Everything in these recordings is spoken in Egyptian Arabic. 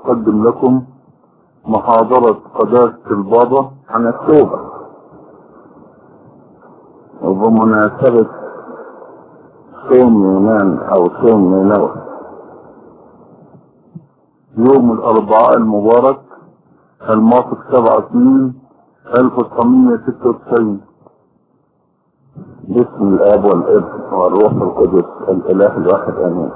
أقدم لكم محاضرة قداسة البابا عن التوبة وبمناسبة صوم يونان أو صوم نينوى يوم الأربعاء المبارك الموافق 7 2 1996 باسم الآب والابن والروح القدس الإله الواحد آمين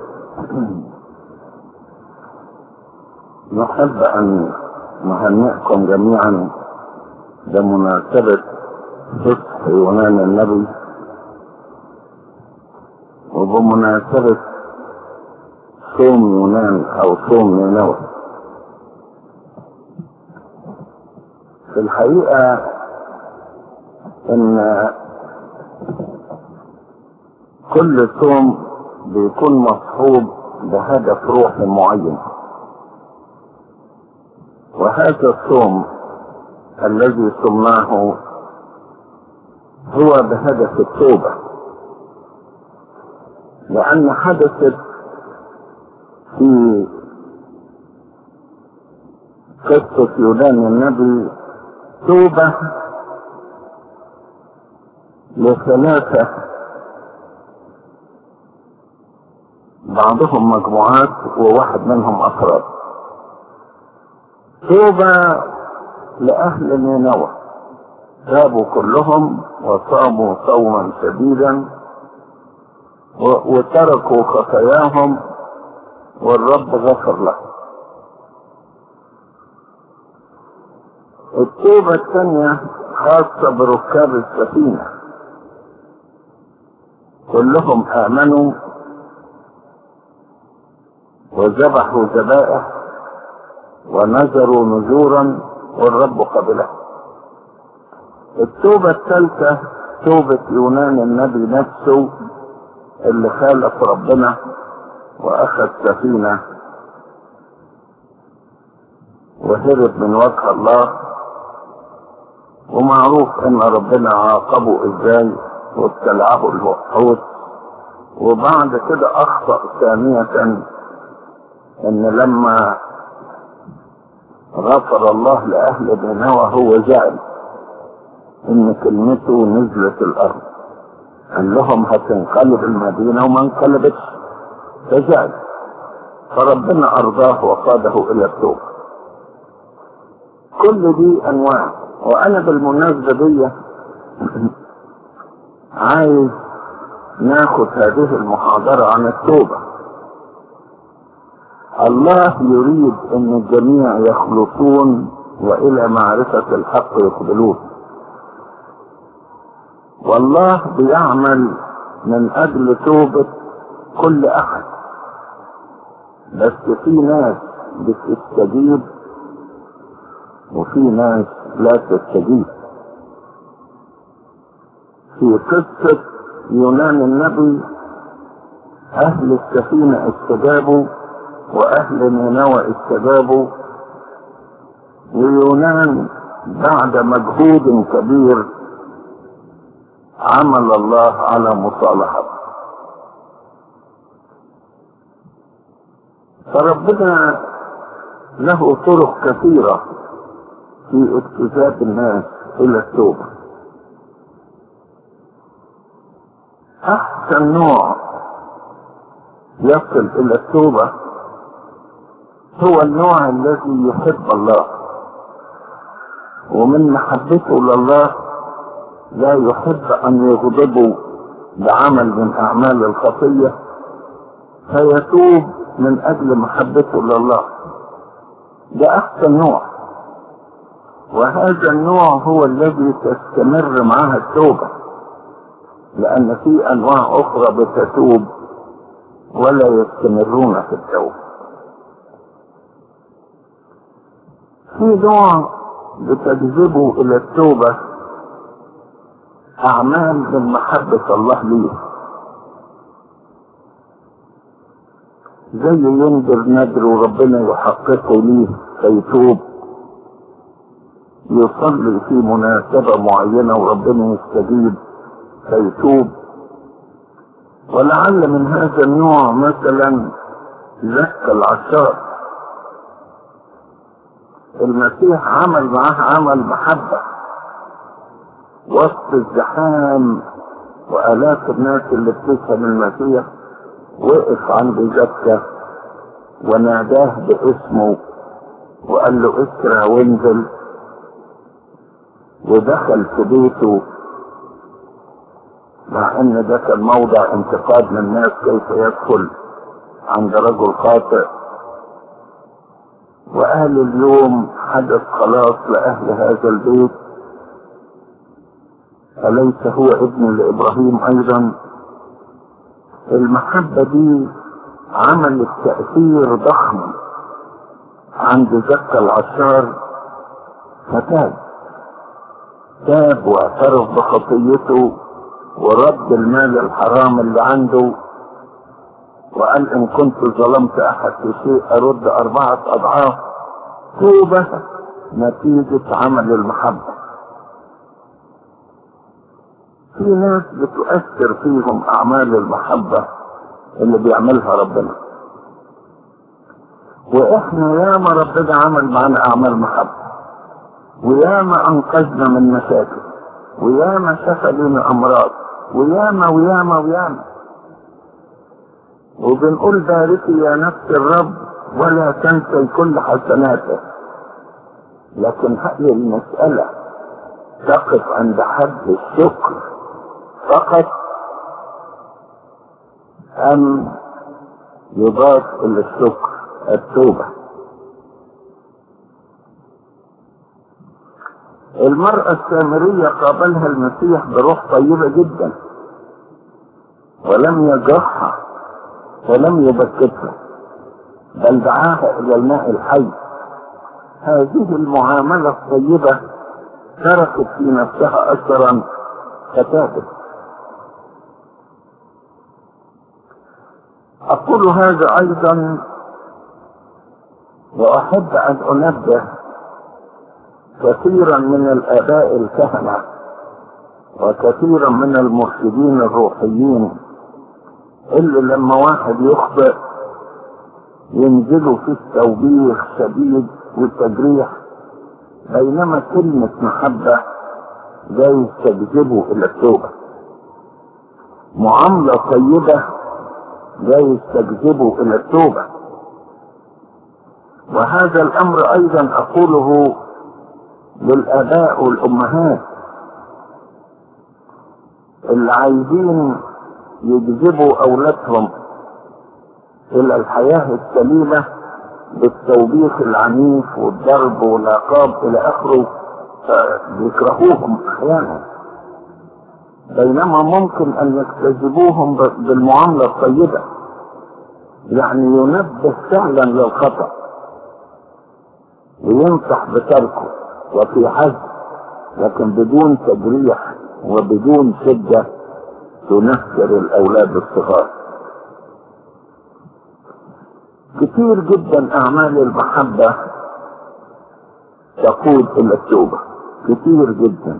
نحب أن نهنئكم جميعا بمناسبة فصح يونان النبي وبمناسبة صوم يونان أو صوم نينوى في الحقيقة إن كل صوم بيكون مصحوب بهدف روحي معين وهذا الصوم الذي صمناه هو بهدف التوبة لأن حدثت في قصة يونان النبي توبة لثلاثة بعضهم مجموعات وواحد منهم أفراد توبة لأهل نينوى تابوا كلهم وصاموا صوما شديدا وتركوا خطاياهم والرب غفر لهم التوبة الثانية خاصة بركاب السفينة كلهم آمنوا وذبحوا ذبائح ونذروا نذورا والرب قبله التوبة الثالثة توبة يونان النبي نفسه اللي خالف ربنا واخذ سفينة وهرب من وجه الله ومعروف ان ربنا عاقبه ازاي وابتلعه الحوت وبعد كده اخطأ ثانية ان لما غفر الله لأهل نينوى هو زعل إن كلمته نزلت الأرض قال لهم هتنقلب المدينة وما انقلبتش فزعل فربنا أرضاه وقاده إلى التوبة كل دي أنواع وأنا بالمناسبة دي عايز ناخد هذه المحاضرة عن التوبة الله يريد ان الجميع يخلصون والى معرفة الحق يقبلون والله بيعمل من اجل توبة كل احد بس في ناس بتستجيب وفي ناس لا تستجيب في قصة يونان النبي اهل السفينة استجابوا واهل نينوى استجابوا ويونان بعد مجهود كبير عمل الله على مصالحة فربنا له طرق كثيرة في اجتذاب الناس الى التوبة احسن نوع يصل الى التوبه هو النوع الذي يحب الله ومن محبته لله لا يحب ان يغضبه بعمل من اعمال الخطيه فيتوب من اجل محبته لله ده احسن نوع وهذا النوع هو الذي تستمر معها التوبه لان في انواع اخرى بتتوب ولا يستمرون في التوبه في نوع بتجذبه الى التوبة اعمال من محبة الله ليه زي ينذر ندر وربنا يحققه ليه فيتوب يصلي في مناسبة معينة وربنا يستجيب فيتوب ولعل من هذا النوع مثلا زكى العشار المسيح عمل معاه عمل محبة وسط الزحام وآلاف الناس اللي بتفهم المسيح وقف عند زكا وناداه باسمه وقال له اسرع وانزل ودخل في بيته مع ان ده كان موضع انتقاد من الناس كيف يدخل عند رجل خاطئ وقال اليوم حدث خلاص لأهل هذا البيت أليس هو ابن لإبراهيم أيضا المحبة دي عملت تأثير ضخم عند زكا العشار فتاب تاب واعترف بخطيته ورد المال الحرام اللي عنده وقال ان كنت ظلمت احد في شيء ارد اربعة اضعاف توبة نتيجة عمل المحبة في ناس بتؤثر فيهم اعمال المحبة اللي بيعملها ربنا واحنا ياما ربنا عمل معانا اعمال محبة وياما انقذنا من مشاكل وياما شفى لنا امراض وياما وياما وياما وبنقول باركي يا نفس الرب ولا تنسي كل حسناته لكن هذه المسألة تقف عند حد الشكر فقط أم يضاف إلى الشكر التوبة المرأة السامرية قابلها المسيح بروح طيبة جدا ولم يجرحها ولم يبكتها بل دعاها إلى الماء الحي هذه المعاملة الطيبة تركت في نفسها أثرا فتابت أقول هذا أيضا وأحب أن أنبه كثيرا من الآباء الكهنة وكثيرا من المرشدين الروحيين اللي لما واحد يخطئ ينزلوا في التوبيخ شديد والتجريح بينما كلمة محبة جاي تجذبه إلى التوبة معاملة طيبة جاي تجذبه إلى التوبة وهذا الأمر أيضا أقوله للآباء والأمهات اللي عايزين يجذبوا أولادهم إلى الحياة السليمة بالتوبيخ العنيف والضرب والعقاب إلى آخره بيكرهوهم أحيانا بينما ممكن أن يجتذبوهم بالمعاملة الطيبة يعني ينبه فعلا للخطأ وينصح بتركه وفي حزم لكن بدون تجريح وبدون شدة تنفر الأولاد الصغار كثير جدا أعمال المحبة تقود إلى التوبة كثير جدا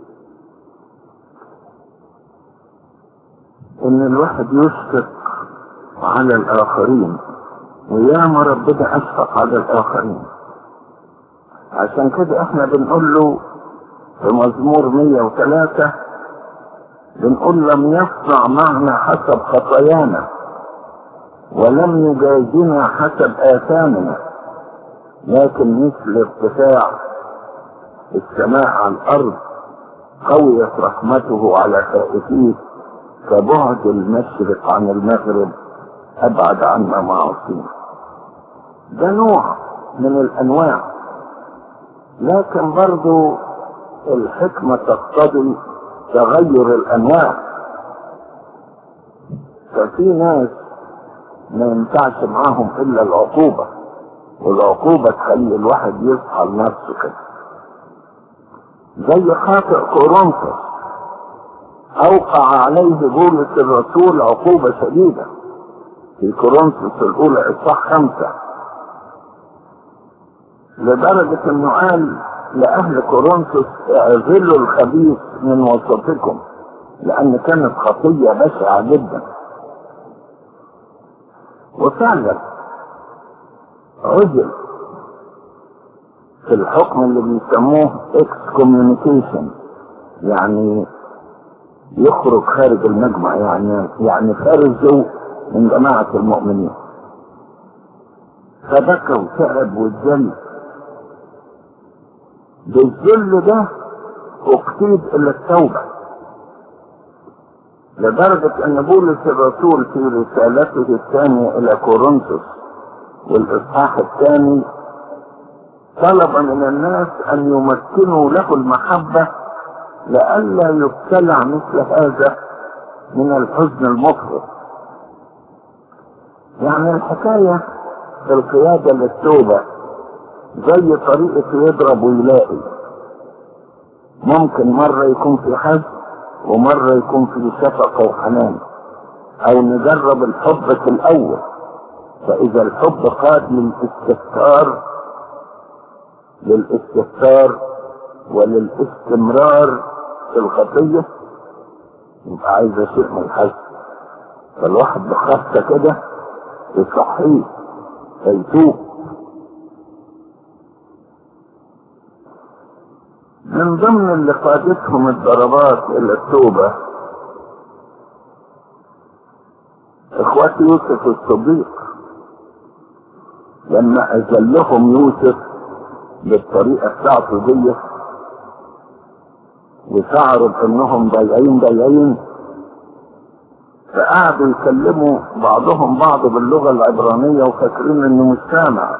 إن الواحد يشفق على الآخرين وياما ربنا أشفق على الآخرين عشان كده احنا بنقول له في مزمور 103 بنقول لم يصنع معنا حسب خطايانا ولم يجازنا حسب آثامنا لكن مثل ارتفاع السماء عن الأرض قويت رحمته على خائفيه كبعد المشرق عن المغرب أبعد عنا معاصينا ده نوع من الأنواع لكن برضو الحكمة تقتضي تغير الأنواع ففي ناس ما ينفعش معاهم إلا العقوبة والعقوبة تخلي الواحد يصحى لنفسه كده زي خاطئ كورنثوس أوقع عليه بولس الرسول عقوبة شديدة في كورنثوس الأولى إصحاح خمسة لدرجة انه قال لأهل كورنثوس اعزلوا الخبيث من وسطكم لأن كانت خطية بشعة جدا وفعلا عزل في الحكم اللي بيسموه اكس كوميونيكيشن يعني يخرج خارج المجمع يعني يعني خارجه من جماعة المؤمنين فبكى وتعب واتذل بالذل ده اقتيد الى التوبة لدرجة ان بولس الرسول في رسالته الثانية الى كورنثوس والاصحاح الثاني طلب من الناس ان يمكنوا له المحبة لئلا يبتلع مثل هذا من الحزن المفرط يعني الحكاية في القيادة للتوبة زي طريقة يضرب ويلاقي ممكن مرة يكون في حزن ومرة يكون في شفقة وحنان او نجرب الحب في الاول فاذا الحب قاد للاستهتار للاستهتار وللاستمرار في الخطية يبقى عايز شيء من الحزن فالواحد بخفة كده يصحيه فيتوب من ضمن اللي قادتهم الضربات الى التوبة اخوات يوسف الصديق لما اذلهم يوسف بالطريقة بتاعته دي وشعروا بانهم ضايعين ضايعين فقعدوا يكلموا بعضهم بعض باللغة العبرانية وفاكرين انه مش سامع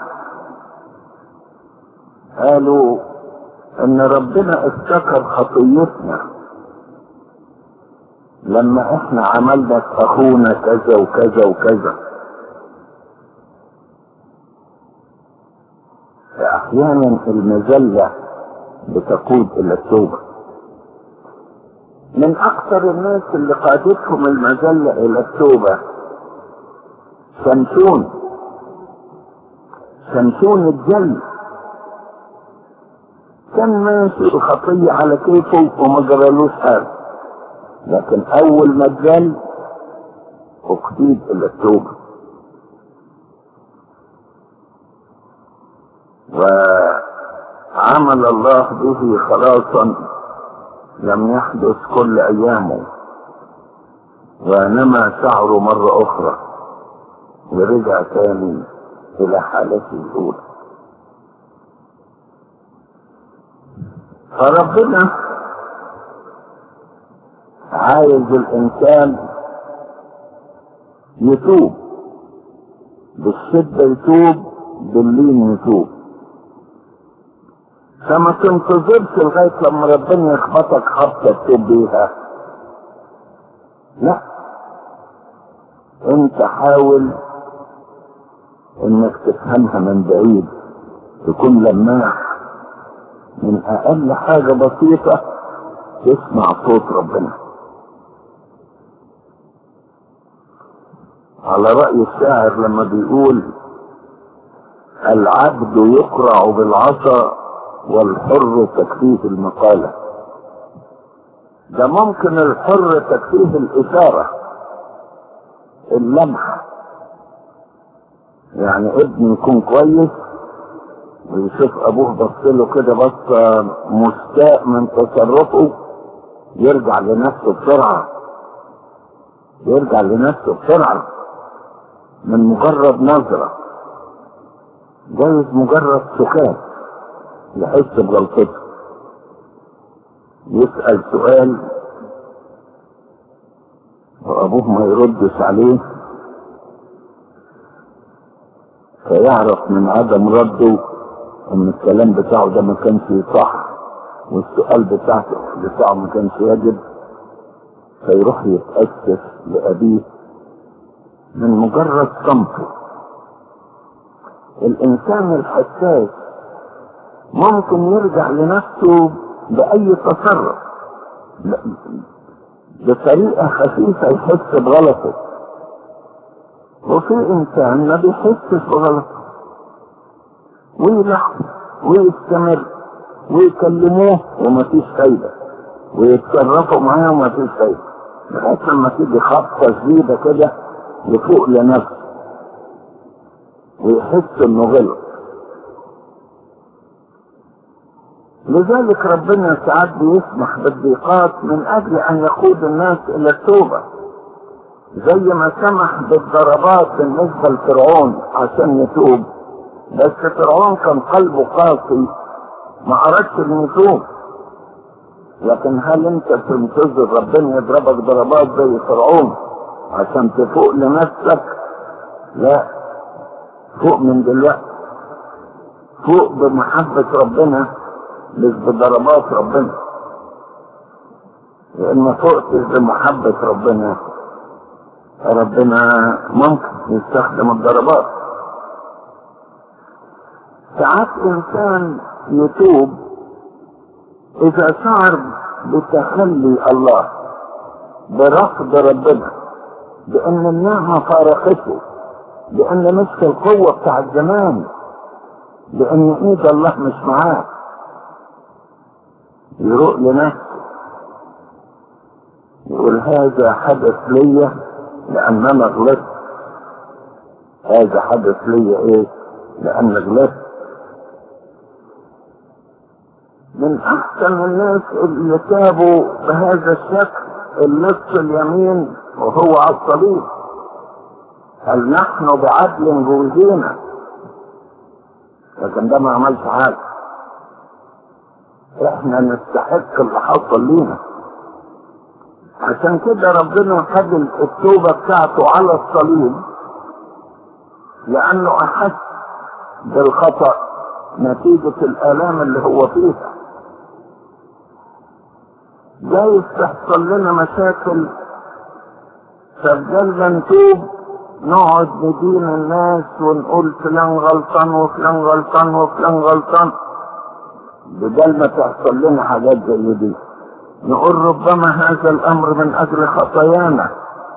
قالوا ان ربنا افتكر خطيتنا لما احنا عملنا في اخونا كذا وكذا وكذا فاحيانا المذلة بتقود الى التوبة من اكثر الناس اللي قادتهم المذلة الى التوبة شمشون شمشون الجلد كان ماشي الخطية على كيفه وما جرالوش حاجة لكن أول ما اتجل أقتيد إلى التوبة وعمل الله به خلاصا لم يحدث كل أيامه ونما شعره مرة أخرى ورجع تاني إلى حالته الأولى فربنا عايز الانسان يتوب بالشدة يتوب باللين يتوب فما تنتظرش لغاية لما ربنا يخبطك خبطة تتوب بيها لا انت حاول انك تفهمها من بعيد تكون لماح من اقل حاجة بسيطة تسمع صوت ربنا على رأي الشاعر لما بيقول العبد يقرع بالعصا والحر تكفيه المقالة ده ممكن الحر تكفيه الإشارة اللمح يعني ابن يكون كويس ويشوف ابوه بص له كده بص مستاء من تصرفه يرجع لنفسه بسرعة يرجع لنفسه بسرعة من مجرد نظرة جايز مجرد سكات يحس بغلطته يسأل سؤال وابوه ما يردش عليه فيعرف من عدم رده ان الكلام بتاعه ده ما كانش صح والسؤال بتاعته بتاعه ما كانش يجب فيروح يتأسف لأبيه من مجرد صمته الإنسان الحساس ممكن يرجع لنفسه بأي تصرف بطريقة خفيفة يحس بغلطه وفي إنسان ما بيحسش بغلطه ويلحظ ويستمر ويكلموه ومفيش فايدة ويتصرفوا معاه ومفيش فايدة لغاية لما تيجي خبطة شديدة كده يفوق لنفسه ويحس انه غلط لذلك ربنا ساعات بيسمح بالضيقات من اجل ان يقود الناس الى التوبة زي ما سمح بالضربات بالنسبة لفرعون عشان يتوب بس فرعون كان قلبه قاسي ما اردش انه يتوب لكن هل انت تنتظر ربنا يضربك ضربات زي فرعون عشان تفوق لنفسك لا فوق من دلوقتي فوق بمحبة ربنا مش بضربات ربنا لان ما فوقتش بمحبة ربنا ربنا ممكن يستخدم الضربات ساعات انسان يتوب اذا شعر بتخلي الله برفض ربنا بان النعمة فارقته بان مش القوة بتاع زمان بان ايد الله مش معاه يروق لنفسه يقول هذا حدث لي لان انا غلطت هذا حدث لي ايه لان غلطت من احسن الناس اللي تابوا بهذا الشكل اللص اليمين وهو على الصليب هل نحن بعدل جوزينا لكن ده ما عملش حاجه احنا نستحق اللي حصل لينا عشان كده ربنا خد التوبه بتاعته على الصليب لانه احس بالخطا نتيجه الالام اللي هو فيها جايز تحصل لنا مشاكل فبدل ما نتوب نقعد ندين الناس ونقول فلان غلطان وفلان غلطان وفلان غلطان بدل ما تحصل لنا حاجات زي دي نقول ربما هذا الامر من اجل خطايانا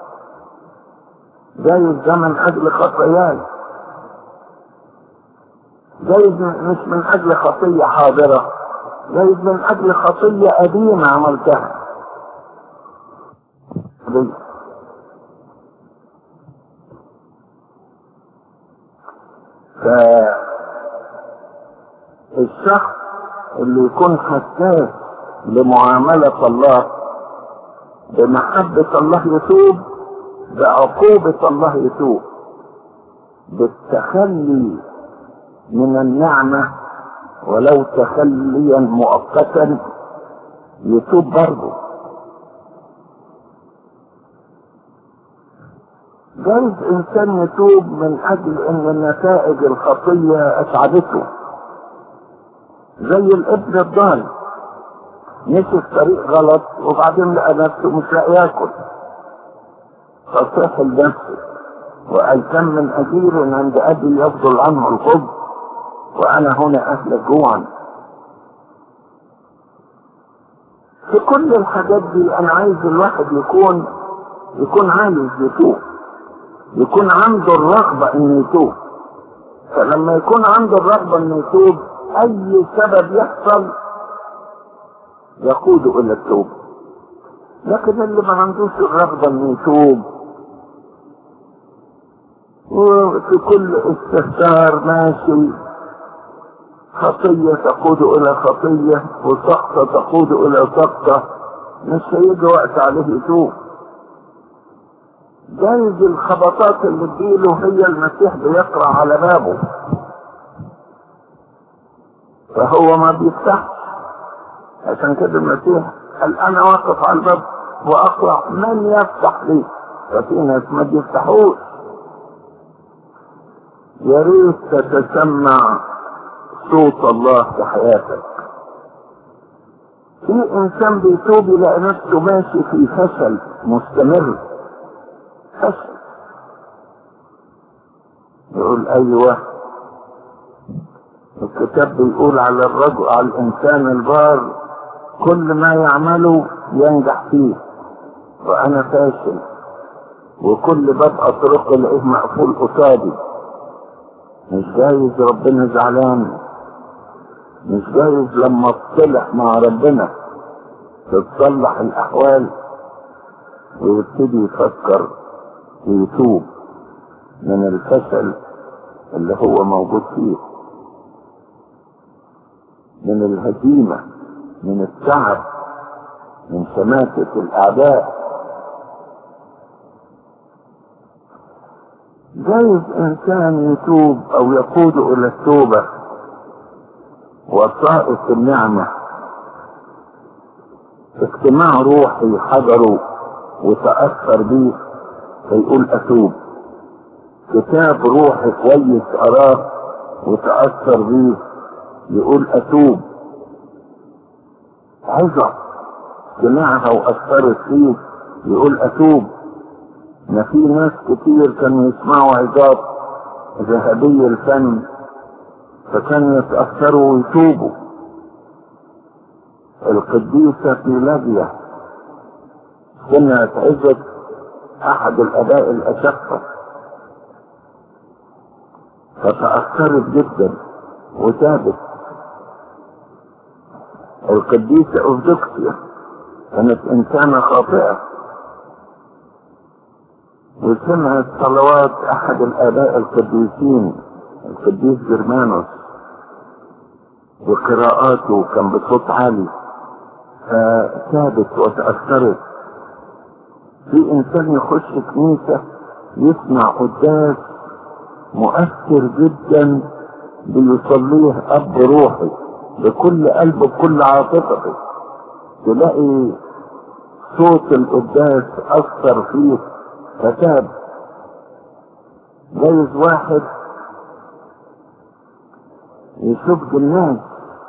جايز ده من اجل خطاياي جايز مش من اجل خطيه حاضره جايز من اجل خطيه قديمه عملتها دي. فالشخص اللي يكون حساس لمعاملة الله بمحبة الله يتوب بعقوبة الله يتوب بالتخلي من النعمة ولو تخليا مؤقتا يتوب برضه جايز انسان يتوب من اجل ان نتائج الخطية اتعبته زي الابن الضال مشي في طريق غلط وبعدين لقى نفسه مش لاقي ياكل فصاح لنفسه وقال كم من اجير عند ابي يفضل عنه الخبز وانا هنا اهلك جوعا في كل الحاجات دي انا عايز الواحد يكون يكون عايز يتوب يكون عنده الرغبة انه يتوب فلما يكون عنده الرغبة انه يتوب اي سبب يحصل يقوده الى التوبة لكن اللي ما عندوش الرغبة انه يتوب وفي كل استهتار ماشي خطية تقود الى خطية وسقطة تقود الى سقطة مش هيجي وقت عليه يتوب جايز الخبطات اللي تجيله هي المسيح بيقرا على بابه فهو ما بيفتحش عشان كده المسيح قال انا واقف على الباب واقرا من يفتح لي ففي ناس ما بيفتحوش يا ريت تتسمع صوت الله في حياتك في انسان بيتوب يلاقي نفسه ماشي في فشل مستمر فشل يقول ايوه الكتاب بيقول على الرجل على الانسان البار كل ما يعمله ينجح فيه وانا فاشل وكل باب اطرق الاقيه مقفول قصادي مش جايز ربنا زعلان مش جايز لما تصلح مع ربنا تتصلح الاحوال ويبتدي يفكر ويتوب من الفشل اللي هو موجود فيه من الهزيمة من التعب من شماتة الأعداء جايز إنسان يتوب أو يقود إلى التوبة وصائف النعمة اجتماع روحي حضره وتأثر بيه فيقول أتوب كتاب روحي كويس أراه وتأثر بيه يقول أتوب عظة سمعها وأثرت فيه يقول أتوب ما في ناس كتير كانوا يسمعوا عظات ذهبي الفن فكانوا يتأثروا ويتوبوا القديسة ميلاديا سمعت عزة أحد الآباء الأشقة فتأثرت جدا وتابت القديسة أوفدوكسيا كانت إنسانة خاطئة وسمعت صلوات أحد الآباء القديسين القديس جرمانوس وقراءاته كان بصوت عالي فتابت وتأثرت في إنسان يخش كنيسة يسمع قداس مؤثر جدا بيصليه أب روحي بكل قلبه بكل عاطفته تلاقي صوت القداس أثر فيه فتاب جايز واحد يشوف جنان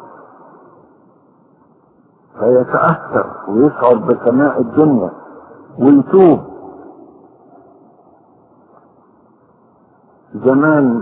فيتأثر ويشعر بسماء الدنيا ويتوب زمان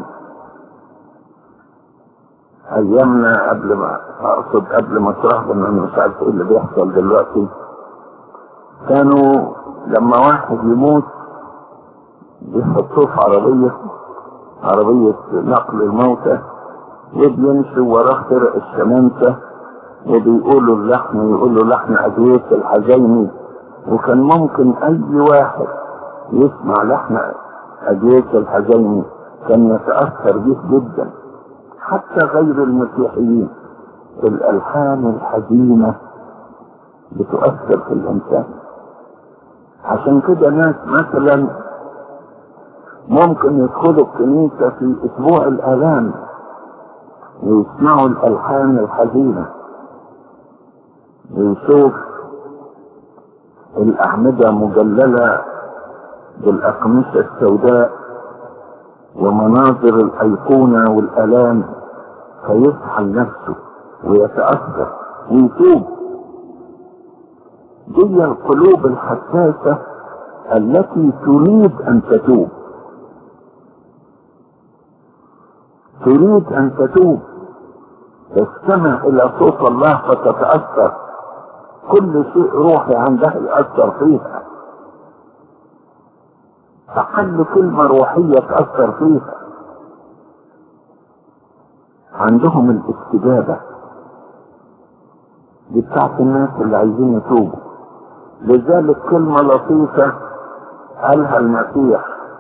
ايامنا قبل ما اقصد قبل ما اشرح انا مش عارف ايه اللي بيحصل دلوقتي كانوا لما واحد يموت بيحطوه في عربية عربية نقل الموتى وبيمشي وراه فرق الشمامسة وبيقولوا اللحن يقولوا لحن أدوية الحزيني وكان ممكن أي واحد يسمع لحن أدوية الحزيني كان يتأثر به جدا حتى غير المسيحيين الألحان الحزينة بتؤثر في الإنسان عشان كده ناس مثلا ممكن يدخلوا الكنيسة في أسبوع الآلام ويسمعوا الألحان الحزينة ويشوف الأعمدة مجللة بالأقمشة السوداء ومناظر الأيقونة والآلام فيسحل نفسه ويتأثر ويتوب دي القلوب الحساسة التي تريد أن تتوب تريد أن تتوب تستمع إلى صوت الله فتتأثر كل شيء روحي عندها يأثر فيها أقل كلمة روحية تأثر فيها عندهم الاستجابة دي بتاعت الناس اللي عايزين يتوبوا لذلك كلمة لطيفة قالها المسيح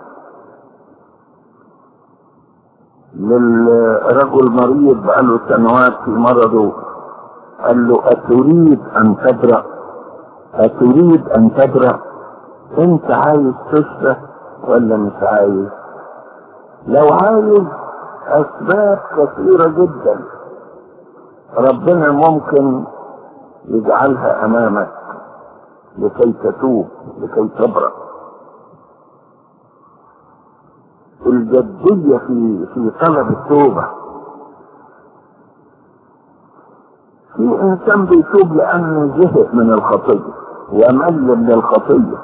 للرجل مريض بقاله سنوات في مرضه قال له أتريد أن تبرأ أتريد أن تبرأ أنت عايز تشفى ولا مش عايز لو عايز أسباب كثيرة جدا ربنا ممكن يجعلها أمامك لكي تتوب لكي تبرأ الجدية في في طلب التوبة في إنسان بيتوب لأنه زهق من الخطية ومل من الخطية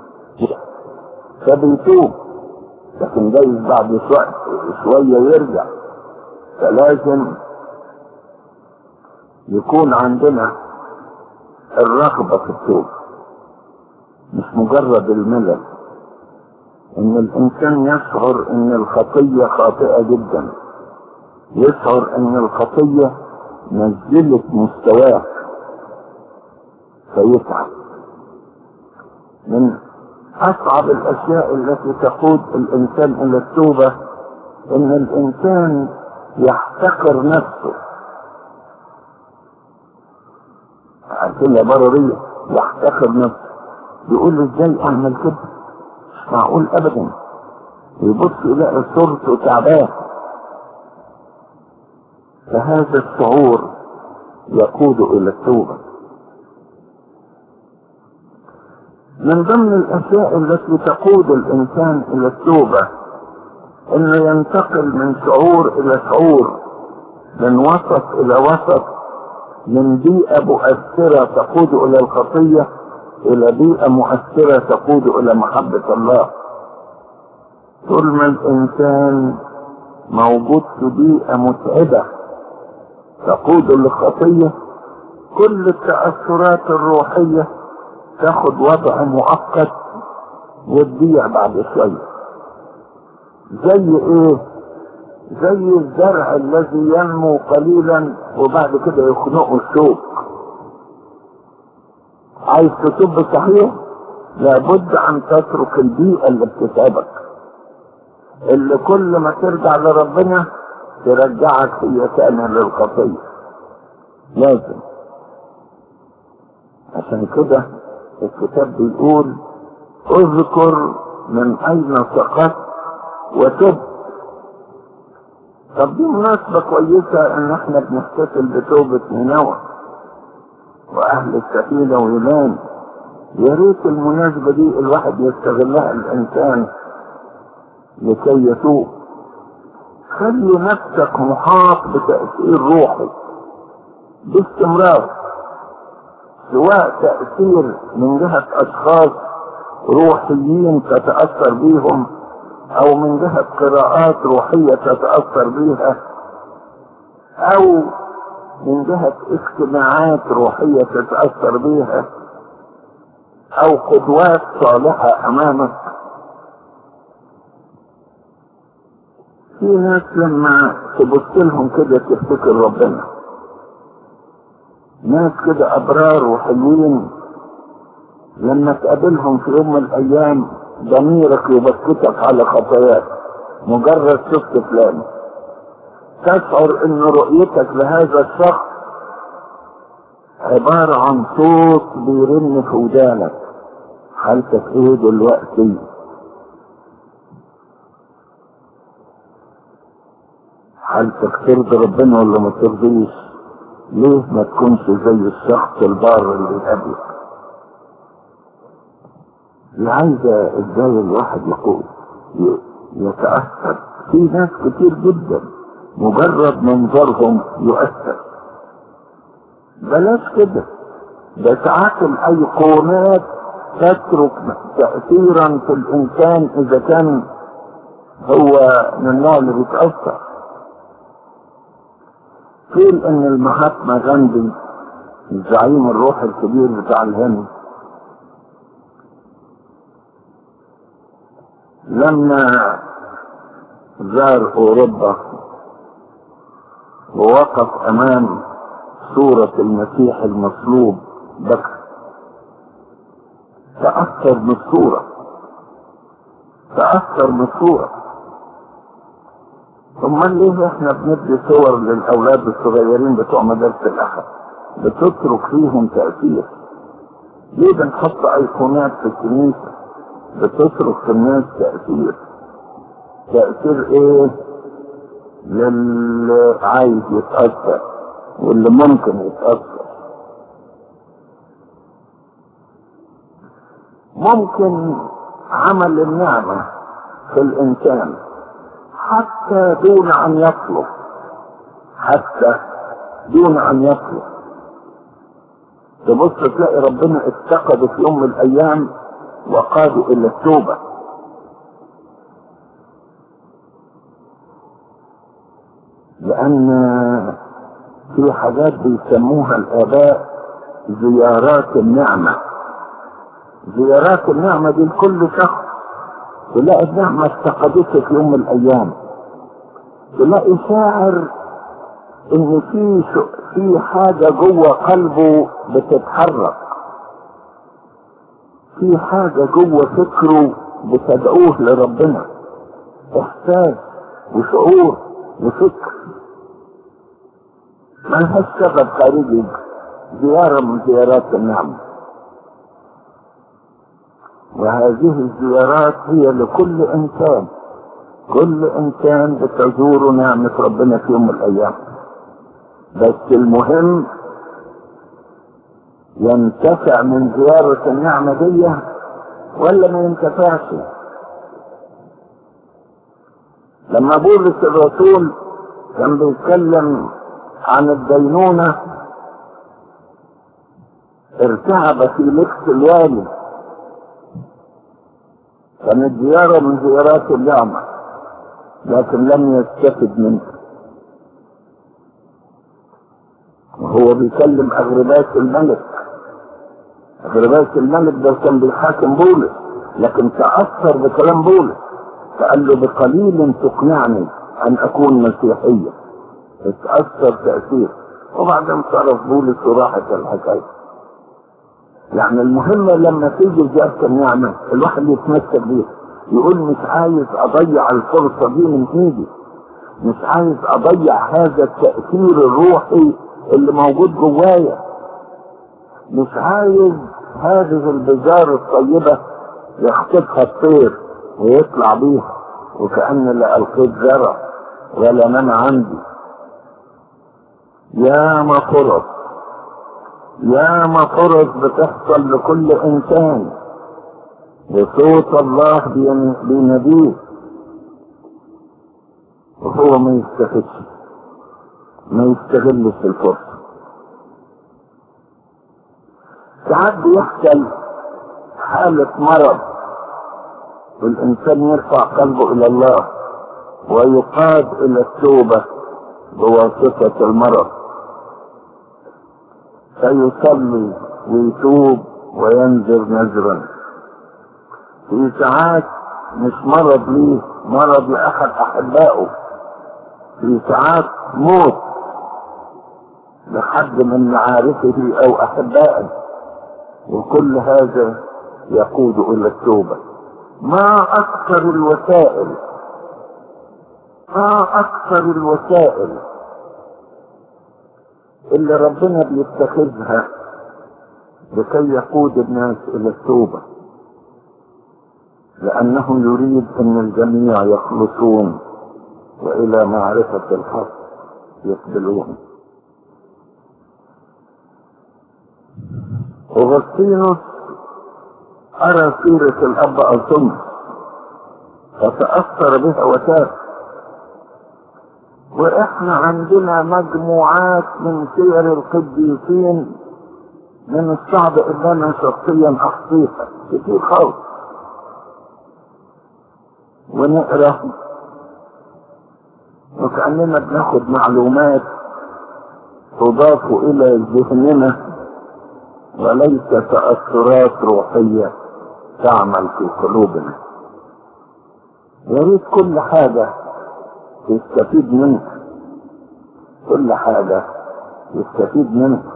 فبيتوب لكن جايز بعد شوية يرجع فلازم يكون عندنا الرغبة في التوبة مش مجرد الملل ان الانسان يشعر ان الخطية خاطئة جدا يشعر ان الخطية نزلت مستواه فيتعب من اصعب الاشياء التي تقود الانسان الى التوبة ان الانسان يحتقر نفسه عارفين بررية يحتقر نفسه يقول ازاي اعمل كده مش معقول ابدا يبص يلاقي صورته تعبان فهذا الشعور يقود الى التوبه من ضمن الاشياء التي تقود الانسان الى التوبه انه ينتقل من شعور الى شعور من وسط الى وسط من بيئه مؤثره تقود الى الخطيه الى بيئه مؤثره تقود الى محبه الله طول ما الانسان موجود في بيئه متعبه تقود للخطيه كل التاثرات الروحيه تاخد وضع مؤقت وتضيع بعد شويه زي ايه زي الزرع الذي ينمو قليلا وبعد كده يخنقه الشوك عايز تتوب صحيح لابد ان تترك البيئة اللي بتتعبك اللي كل ما ترجع لربنا ترجعك هي تاني للخطية لازم عشان كده الكتاب بيقول اذكر من اين سقطت وتب طب دي مناسبة كويسة ان احنا بنحتفل بتوبة نينوى واهل السفينة ويونان يا ريت المناسبة دي الواحد يستغلها الانسان لكي يتوب خلي نفسك محاط بتأثير روحي باستمرار سواء تأثير من جهة أشخاص روحيين تتأثر بيهم أو من جهة قراءات روحية تتأثر بيها أو من جهة اجتماعات روحية تتأثر بيها أو قدوات صالحة أمامك في ناس لما تبص لهم كده تفتكر ربنا ناس كده أبرار وحلوين لما تقابلهم في يوم من الأيام ضميرك يبكتك على خطاياك مجرد شفت فلان تشعر ان رؤيتك لهذا الشخص عبارة عن صوت بيرن في ودانك حالتك ايه دلوقتي حالتك ترضي ربنا ولا ما ترضيش ليه ما تكونش زي الشخص البار اللي قبلك دي عايزة ازاي الواحد يقول يتأثر في ناس كتير جدا مجرد منظرهم يؤثر بلاش كده ده ساعات الايقونات تترك تأثيرا في الانسان اذا كان هو من النوع اللي بيتأثر قيل ان المهاتما غاندي الزعيم الروح الكبير بتاع الهند لما زار اوروبا ووقف امام صورة المسيح المصلوب بكى تأثر من الصورة تأثر من الصورة ثم ليه احنا بندي صور للاولاد الصغيرين بتوع مدارس الاحد بتترك فيهم تأثير ليه بنحط ايقونات في الكنيسة بتترك في الناس تأثير تأثير ايه للي عايز يتأثر واللي ممكن يتأثر ممكن عمل النعمة في الإنسان حتى دون أن يطلب حتى دون أن يطلب تبص تلاقي ربنا افتقد في يوم من الأيام وقاد إلى التوبة لأن في حاجات بيسموها الآباء زيارات النعمة زيارات النعمة دي لكل شخص تلاقي النعمة افتقدته في يوم من الأيام تلاقي شاعر إن في في حاجة جوه قلبه بتتحرك في حاجة جوه فكره بتدعوه لربنا إحساس وشعور وفكر ملهاش سبب خارجي زيارة من زيارات النعمة وهذه الزيارات هي لكل إنسان كل إنسان بتزور نعمة ربنا في يوم من الأيام بس المهم ينتفع من زيارة النعمة دي ولا ما ينتفعش لما بولس الرسول كان بيتكلم عن الدينونة ارتعب في لبس الوالي كانت زيارة من زيارات النعمة لكن لم يستفد منها وهو بيكلم أغرباس الملك أغرباس الملك ده كان بيحاكم بولس لكن تأثر بكلام بولس فقال له بقليل تقنعني أن أكون مسيحيا اتأثر تأثير وبعدين صرف بولس وراحت الحكاية يعني المهم لما تيجي زيارة النعمة الواحد يتمسك بيها يقول مش عايز أضيع الفرصة دي من إيدي مش عايز أضيع هذا التأثير الروحي اللي موجود جوايا مش عايز هذه البزار الطيبة يخطفها الطير ويطلع بيها وكأن لا ألقيت زرع ولا منع عندي يا ما فرص يا ما فرص بتحصل لكل إنسان وصوت الله بيناديه وهو ما يستفدش ما يستغلش الفرصة ساعات بيحصل حالة مرض والإنسان يرفع قلبه إلى الله ويقاد إلى التوبة بواسطة المرض فيصلي ويتوب وينذر نذرا في ساعات مش مرض ليه مرض لأحد أحبائه في ساعات موت لحد من معارفه أو أحبائه وكل هذا يقود إلى التوبة ما أكثر الوسائل ما أكثر الوسائل اللي ربنا بيتخذها لكي يقود الناس إلى التوبة لأنه يريد أن الجميع يخلصون وإلى معرفة الحق يقبلون أغسطينوس أرى سيرة الأب ألطمس فتأثر بها وتاب وإحنا عندنا مجموعات من سير القديسين من الصعب إن أنا شخصيا أحصيها كتير خالص ونقرأ وكأننا بناخد معلومات تضاف إلى ذهننا وليس تأثرات روحية تعمل في قلوبنا يا ريت كل حاجة يستفيد منها كل حاجة يستفيد منها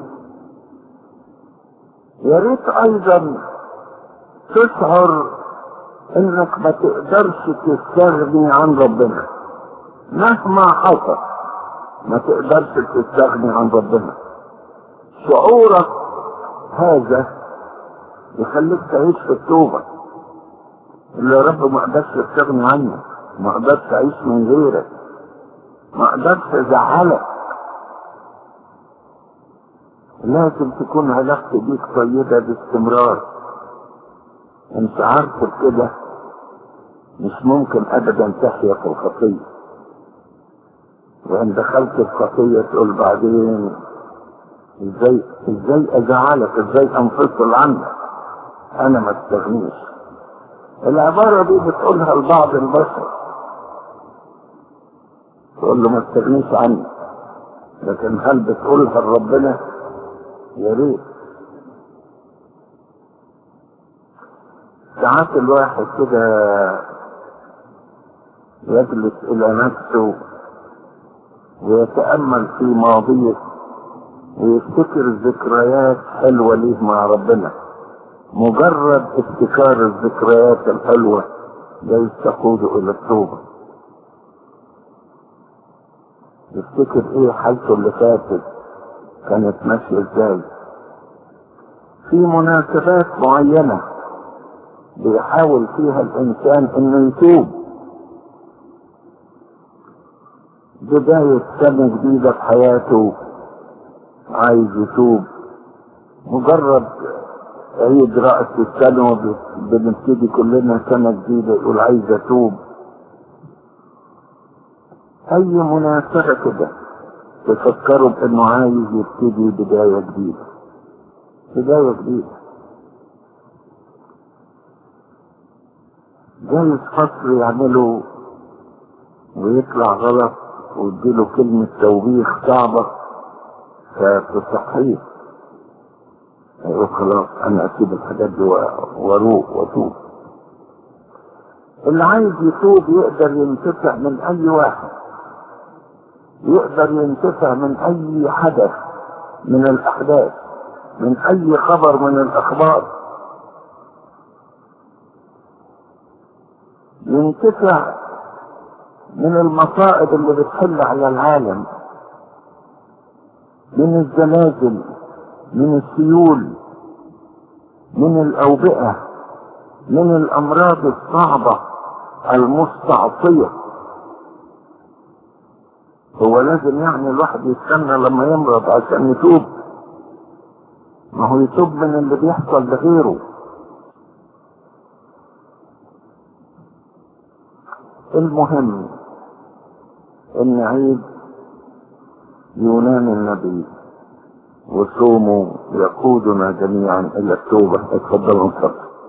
يا ريت أيضا تشعر انك ما تقدرش تستغني عن ربنا مهما حصل ما تقدرش تستغني عن ربنا شعورك هذا يخليك تعيش في التوبة اللي يا رب ما اقدرش استغني عنك ما اقدرش اعيش من غيرك ما اقدرش ازعلك لازم تكون علاقتي بيك طيبة باستمرار انت عارف كده مش ممكن ابدا تحيا في الخطية وان دخلت الخطية تقول بعدين ازاي ازاي ازعلك ازاي انفصل عنك انا ما استغنيش العبارة دي بتقولها لبعض البشر تقول له ما استغنيش عني لكن هل بتقولها لربنا يا ريت ساعات الواحد كده يجلس الى نفسه ويتأمل في ماضيه ويفتكر ذكريات حلوة ليه مع ربنا مجرد افتكار الذكريات الحلوة ده تقود الى التوبة يفتكر ايه حالته اللي فاتت كانت ماشية ازاي في مناسبات معينة بيحاول فيها الإنسان إنه يتوب بداية سنة جديدة في حياته عايز يتوب مجرد عيد رأس السنة بنبتدي كلنا سنة جديدة يقول عايز أتوب أي مناسبة كده تفكروا بأنه عايز يبتدي بداية جديدة بداية جديدة جايز فصل يعمله ويطلع غلط ويديله كلمة توبيخ صعبة فتصحيه يقول خلاص انا اسيب الحاجات دي واروق واتوب اللي عايز يتوب يقدر ينتفع من اي واحد يقدر ينتفع من اي حدث من الاحداث من اي خبر من الاخبار ينتفع من المصائب اللي بتحل على العالم من الزلازل من السيول من الأوبئة من الأمراض الصعبة المستعصية هو لازم يعني الواحد يستنى لما يمرض عشان يتوب ما هو يتوب من اللي بيحصل لغيره المهم ان عيد يونان النبي وصومه يقودنا جميعا الى التوبه اتفضلوا انصرفوا